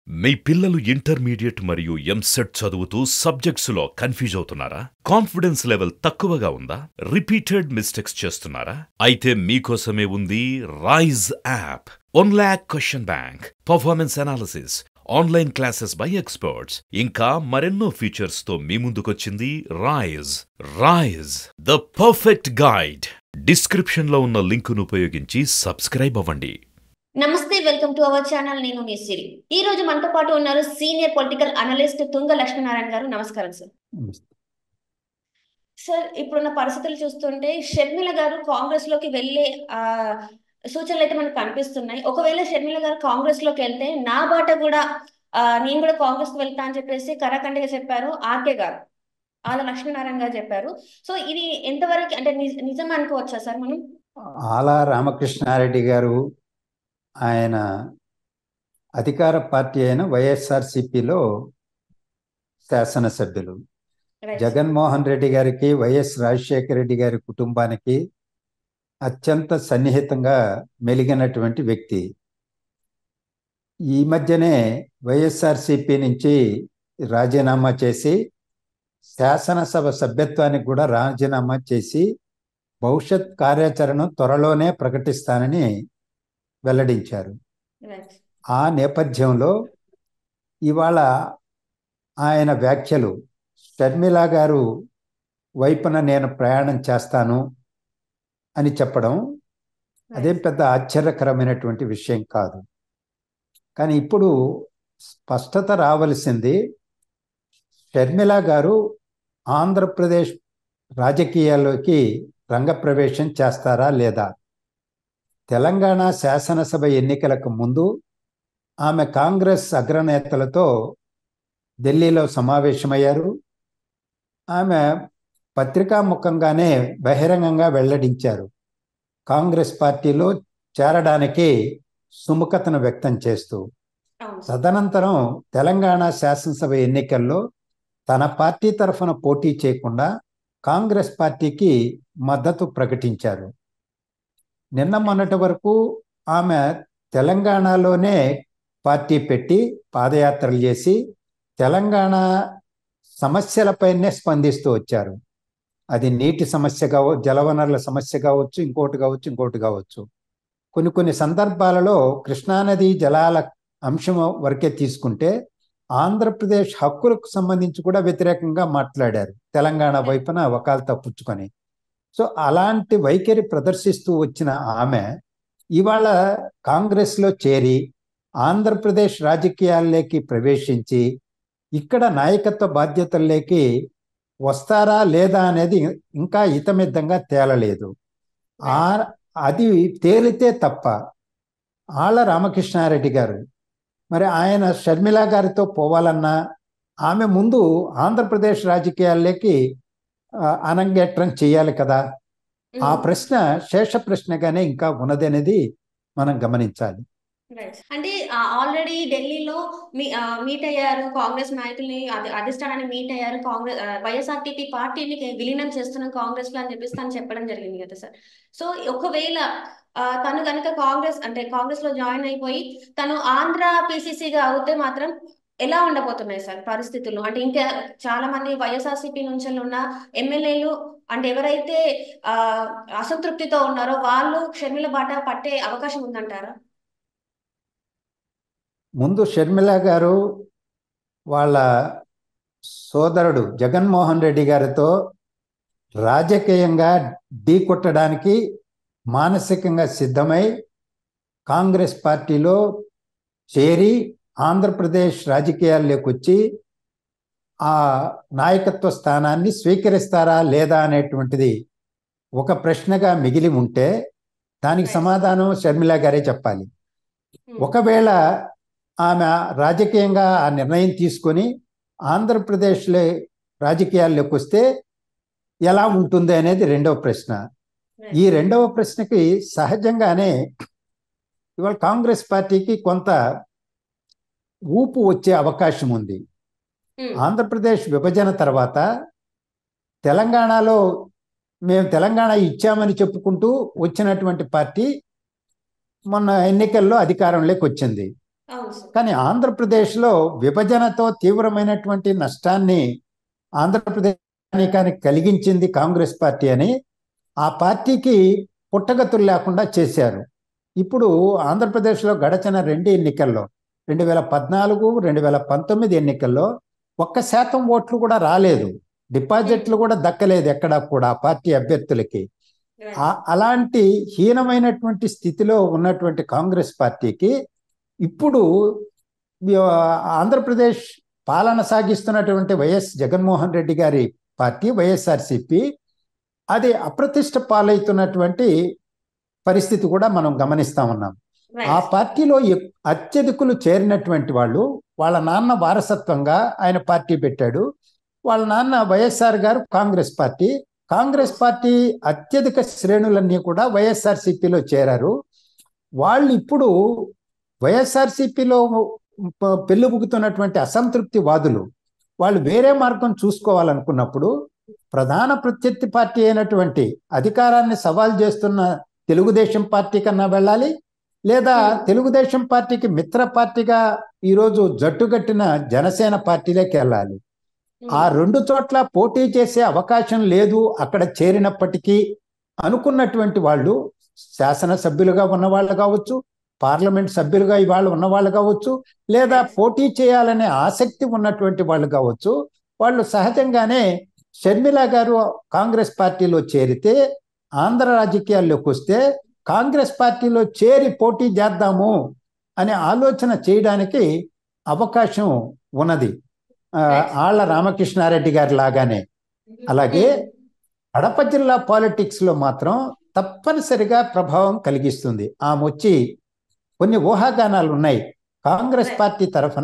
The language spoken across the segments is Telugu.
మీ పిల్లలు ఇంటర్మీడియట్ మరియు ఎంసెట్ చదువుతూ సబ్జెక్ట్స్లో కన్ఫ్యూజ్ అవుతున్నారా కాన్ఫిడెన్స్ లెవెల్ తక్కువగా ఉందా రిపీటెడ్ మిస్టేక్స్ చేస్తున్నారా అయితే మీకోసమే ఉంది Rise app one lakh question bank performance analysis online classes by experts ఇంకా మరెన్నో ఫీచర్స్ తో మీ ముందుకొచ్చింది Rise Rise the perfect guide description లో ఉన్న లింకును ఉపయోగించి సబ్స్క్రైబ్ అవ్వండి నమస్తే వెల్కమ్ టు అవర్ ఛానల్ నేను మీ సిరి ఈ రోజు మనతో పాటు ఉన్నారు సీనియర్ పొలిటికల్ అనలిస్ట్ తుంగ లక్ష్మీనారాయణ గారు నమస్కారం సార్ సార్ ఇప్పుడున్న పరిస్థితులు చూస్తుంటే షర్మిల గారు కాంగ్రెస్ లోకి వెళ్ళే ఆ సూచనలు అయితే మనకు కనిపిస్తున్నాయి ఒకవేళ షర్మిల గారు కాంగ్రెస్ లోకి వెళ్తే నా బాట కూడా ఆ నేను కూడా కాంగ్రెస్ కి వెళ్తా అని చెప్పేసి కరాఖండిగా చెప్పారు ఆర్కే గారు ఆల లక్ష్మీనారాయణ గారు చెప్పారు సో ఇది ఎంతవరకు అంటే నిజ- నిజం అనుకోవచ్చా సార్ మనం ఆలా రామకృష్ణారెడ్డి గారు ఆయన అధికార పార్టీ అయిన వైఎస్ఆర్సిపిలో శాసనసభ్యులు Right. జగన్మోహన్ రెడ్డి గారికి వైఎస్ రాజశేఖర రెడ్డి గారి కుటుంబానికి అత్యంత సన్నిహితంగా మెలిగినటువంటి వ్యక్తి ఈ మధ్యనే వైఎస్ఆర్సిపి నుంచి రాజీనామా చేసి శాసనసభ సభ్యత్వానికి కూడా రాజీనామా చేసి భవిష్యత్ కార్యాచరణ త్వరలోనే ప్రకటిస్తానని వెల్లడించారు Right. ఆ నేపథ్యంలో ఇవాళ ఆయన వ్యాఖ్యలు షర్మిల గారు వైపున నేను ప్రయాణం చేస్తాను అని చెప్పడం అదేం పెద్ద ఆశ్చర్యకరమైనటువంటి విషయం కాదు కానీ ఇప్పుడు స్పష్టత రావలసింది షర్మిల గారు ఆంధ్రప్రదేశ్ రాజకీయాల్లోకి రంగప్రవేశం చేస్తారా లేదా తెలంగాణ శాసనసభ ఎన్నికలకు ముందు ఆమె కాంగ్రెస్ అగ్రనేతలతో ఢిల్లీలో సమావేశమయ్యారు ఆమె పత్రికాముఖంగానే బహిరంగంగా వెల్లడించారు కాంగ్రెస్ పార్టీలో చేరడానికి సుముఖతను వ్యక్తం చేస్తూ అవును సార్. తదనంతరం తెలంగాణ శాసనసభ ఎన్నికల్లో తన పార్టీ తరఫున పోటీ చేయకుండా కాంగ్రెస్ పార్టీకి మద్దతు ప్రకటించారు నిన్న మొన్నటి వరకు ఆమె తెలంగాణలోనే పార్టీ పెట్టి పాదయాత్రలు చేసి తెలంగాణ సమస్యలపైనే స్పందిస్తూ వచ్చారు అది నీటి సమస్య కావ జలవనరుల సమస్య కావచ్చు ఇంకోటి కావచ్చు ఇంకోటి కావచ్చు కొన్ని కొన్ని సందర్భాలలో కృష్ణానది జలాల అంశం వరకే తీసుకుంటే ఆంధ్రప్రదేశ్ హక్కులకు సంబంధించి కూడా వ్యతిరేకంగా మాట్లాడారు తెలంగాణ వైపున వకాలు తప్పుచ్చుకొని సో అలాంటి వైఖరి ప్రదర్శిస్తూ వచ్చిన ఆమె ఇవాళ కాంగ్రెస్లో చేరి ఆంధ్రప్రదేశ్ రాజకీయాల్లోకి ప్రవేశించి ఇక్కడ నాయకత్వ బాధ్యతల్లోకి వస్తారా లేదా అనేది ఇంకా ఇతమిద్దంగా తేలలేదు ఆ అది తేలితే తప్ప ఆళ్ళ రామకృష్ణారెడ్డి గారు మరి ఆయన షర్మిల గారితో పోవాలన్నా ఆమె ముందు ఆంధ్రప్రదేశ్ రాజకీయాల్లోకి ఆ, అనంగేట్రం చేయాలి కదా ఆ ఉమ్. ప్రశ్న శేష ప్రశ్నగానే ఇంకా ఉన్నదనేది మనం గమనించాలి Right. అంటే ఆల్రెడీ ఢిల్లీలో మీ మీట్ అయ్యారు కాంగ్రెస్ నాయకుల్ని అధి- అధిష్టానాన్ని మీట్ అయ్యారు కాంగ్రెస్ వైఎస్ఆర్టీపీ పార్టీని విలీనం చేస్తున్నాం కాంగ్రెస్ లో అని చెప్పేసి తను చెప్పడం జరిగింది కదా సార్ సో ఒకవేళ ఆ, తను కనుక కాంగ్రెస్ అంటే కాంగ్రెస్ లో జాయిన్ అయిపోయి తను ఆంధ్ర పిసిసిగా అవుతే మాత్రం ఎలా ఉండబోతున్నాయి సార్ పరిస్థితులు అంటే ఇంకా చాలా మంది వైఎస్ఆర్సీపీ నుంచి ఉన్న ఎమ్మెల్యేలు అంటే ఎవరైతే ఆ అసంతృప్తితో ఉన్నారో వాళ్ళు షర్మిల బాట పట్టే అవకాశం ఉందంటారా ముందు షర్మిల గారు వాళ్ళ సోదరుడు జగన్మోహన్ రెడ్డి గారితో రాజకీయంగా ఢీకొట్టడానికి మానసికంగా సిద్ధమై కాంగ్రెస్ పార్టీలో చేరి ఆంధ్రప్రదేశ్ రాజకీయాల్లోకి వచ్చి ఆ నాయకత్వ స్థానాన్ని స్వీకరిస్తారా లేదా అనేటువంటిది ఒక ప్రశ్నగా మిగిలి ఉంటే దానికి సమాధానం షర్మిల గారే చెప్పాలి ఒకవేళ ఆమె రాజకీయంగా ఆ నిర్ణయం తీసుకొని ఆంధ్రప్రదేశ్లో రాజకీయాల్లోకి వస్తే ఎలా ఉంటుంది అనేది రెండవ ప్రశ్న ఈ రెండవ ప్రశ్నకి సహజంగానే ఇవాళ కాంగ్రెస్ పార్టీకి కొంత ఊపు వచ్చే అవకాశం ఉంది ఉమ్. ఆంధ్రప్రదేశ్ విభజన తర్వాత తెలంగాణలో మేము తెలంగాణ ఇచ్చామని చెప్పుకుంటూ వచ్చినటువంటి పార్టీ మొన్న ఎన్నికల్లో అధికారంలోకి వచ్చింది అవును సార్ కానీ ఆంధ్రప్రదేశ్లో విభజనతో తీవ్రమైనటువంటి నష్టాన్ని ఆంధ్రప్రదేశానికి కలిగించింది కాంగ్రెస్ పార్టీ అని ఆ పార్టీకి పుట్టగతులు లేకుండా చేశారు ఇప్పుడు ఆంధ్రప్రదేశ్లో గడచిన రెండు ఎన్నికల్లో రెండు వేల పద్నాలుగు రెండు వేల పంతొమ్మిది ఎన్నికల్లో ఒక్క శాతం ఓట్లు కూడా రాలేదు డిపాజిట్లు కూడా దక్కలేదు ఎక్కడా కూడా ఆ పార్టీ అభ్యర్థులకి ఆ- అలాంటి హీనమైనటువంటి స్థితిలో ఉన్నటువంటి కాంగ్రెస్ పార్టీకి ఇప్పుడు ఆ, ఆంధ్రప్రదేశ్ పాలన సాగిస్తున్నటువంటి వైఎస్ జగన్మోహన్ రెడ్డి గారి పార్టీ వైఎస్ఆర్సిపి అది అప్రతిష్ట పాలవుతున్నటువంటి పరిస్థితి కూడా మనం గమనిస్తా ఉన్నాం ఆ రైట్ పార్టీలో ఎక్- అత్యధికులు చేరినటువంటి వాళ్ళు వాళ్ళ నాన్న వారసత్వంగా ఆయన పార్టీ పెట్టాడు వాళ్ళ నాన్న వైఎస్ఆర్ గారు కాంగ్రెస్ పార్టీ కాంగ్రెస్ పార్టీ అత్యధిక శ్రేణులన్నీ కూడా వైఎస్ఆర్సిపిలో చేరారు వాళ్ళు ఇప్పుడు వైఎస్ఆర్సిపిలో పెళ్ళుబుకుతున్నటువంటి అసంతృప్తి వాదులు వాళ్ళు వేరే మార్గం చూసుకోవాలనుకున్నప్పుడు ప్రధాన ప్రత్యర్థి పార్టీ అయినటువంటి అధికారాన్ని సవాల్ చేస్తున్న తెలుగుదేశం పార్టీ కన్నా వెళ్ళాలి లేదా తెలుగుదేశం పార్టీకి మిత్ర పార్టీగా ఈరోజు జట్టుగట్టిన జనసేన పార్టీలోకి వెళ్ళాలి ఆ రెండు చోట్ల పోటీ చేసే అవకాశం లేదు అక్కడ చేరినప్పటికీ అనుకున్నటువంటి వాళ్ళు శాసనసభ్యులుగా ఉన్నవాళ్ళు కావచ్చు పార్లమెంట్ సభ్యులుగా ఇవాళ ఉన్నవాళ్ళు కావచ్చు లేదా పోటీ చేయాలనే ఆసక్తి ఉన్నటువంటి వాళ్ళు కావచ్చు వాళ్ళు సహజంగానే షర్మిల గారు కాంగ్రెస్ పార్టీలో చేరితే ఆంధ్ర రాజకీయాల్లోకి వస్తే కాంగ్రెస్ పార్టీలో చేరి పోటీ చేద్దాము అనే ఆలోచన చేయడానికి అవకాశం ఉన్నది ఆ, ఆళ్ల రామకృష్ణారెడ్డి గారి లాగానే అలాగే కడప జిల్లా పాలిటిక్స్ లో మాత్రం తప్పనిసరిగా ప్రభావం కలిగిస్తుంది ఆమె వచ్చి కొన్ని ఊహాగానాలు ఉన్నాయి కాంగ్రెస్ పార్టీ తరఫున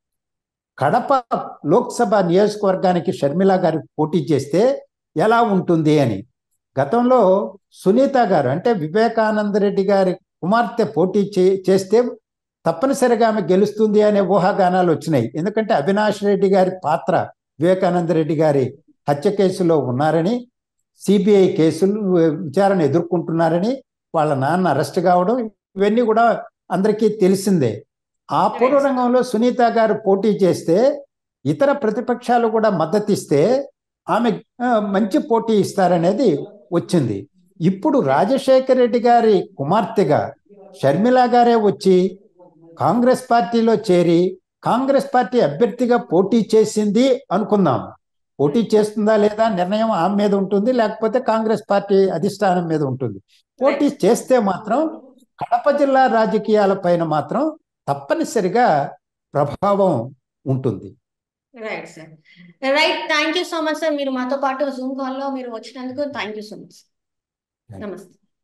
కడప లోక్సభ నియోజకవర్గానికి షర్మిల గారు పోటీ చేస్తే ఎలా ఉంటుంది అని గతంలో సునీత గారు అంటే వివేకానంద రెడ్డి గారి కుమార్తె పోటీ చే చేస్తే తప్పనిసరిగా ఆమె గెలుస్తుంది అనే ఊహాగానాలు వచ్చినాయి ఎందుకంటే అవినాష్ రెడ్డి గారి పాత్ర వివేకానంద రెడ్డి గారి హత్య కేసులో ఉన్నారని సిబిఐ కేసులు విచారణ ఎదుర్కొంటున్నారని వాళ్ళ నాన్న అరెస్ట్ కావడం ఇవన్నీ కూడా అందరికీ తెలిసిందే ఆ పూర్వరంగంలో సునీత గారు పోటీ చేస్తే ఇతర ప్రతిపక్షాలు కూడా మద్దతు ఇస్తే ఆమె ఆ, మంచి పోటీ ఇస్తారనేది వచ్చింది ఇప్పుడు రాజశేఖర రెడ్డి గారి కుమార్తెగా షర్మిల గారే వచ్చి కాంగ్రెస్ పార్టీలో చేరి కాంగ్రెస్ పార్టీ అభ్యర్థిగా పోటీ చేసింది అనుకుందాం పోటీ చేస్తుందా లేదా నిర్ణయం ఆమె మీద ఉంటుంది లేకపోతే కాంగ్రెస్ పార్టీ అధిష్టానం మీద ఉంటుంది పోటీ చేస్తే మాత్రం కడప జిల్లా రాజకీయాల పైన మాత్రం తప్పనిసరిగా ప్రభావం ఉంటుంది right sir right thank you so much sir మీరు మాతో పాటు జూమ్ కాల్లో మీరు వచ్చినందుకు థ్యాంక్ యూ సో మచ్ నమస్తే